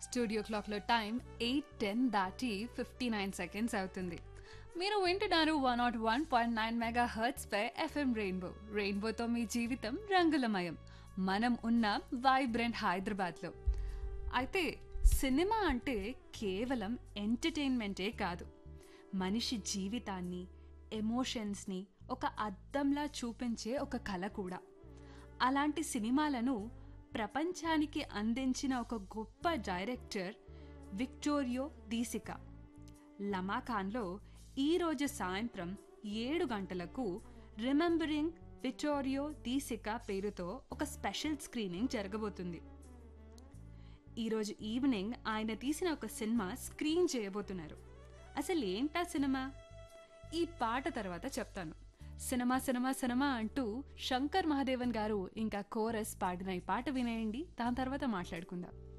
studio క్లాక్లో time eight ten దాటి fifty nine seconds అవుతుంది మీరు వింటున్నారు one nought one point nine megahertz పై ఎఫ్ఎం రెయిన్బో రెయిన్బోతో మీ జీవితం రంగులమయం మనం ఉన్న వైబ్రెంట్ హైదరాబాద్లో అయితే సినిమా అంటే కేవలం ఎంటర్టైన్మెంటే కాదు మనిషి జీవితాన్ని ఎమోషన్స్ని ఒక అద్దంలా చూపించే ఒక కళ కూడా అలాంటి సినిమాలను ప్రపంచానికి అందించిన ఒక గొప్ప డైరెక్టర్ విక్టోరియో దీసికా లమాఖాన్లో ఈరోజు సాయంత్రం ఏడు గంటలకు రిమెంబరింగ్ విక్టోరియో దీసికా పేరుతో ఒక స్పెషల్ స్క్రీనింగ్ జరగబోతుంది ఈరోజు ఈవినింగ్ ఆయన తీసిన ఒక సినిమా స్క్రీన్ చేయబోతున్నారు అసలు ఏంటా సినిమా ఈ పాట తర్వాత చెప్తాను సినిమా సినిమా సినిమా అంటూ శంకర్ మహాదేవన్ గారు ఇంకా కోరస్ పాడిన ఈ పాట వినేయండి దాని తర్వాత మాట్లాడుకుందాం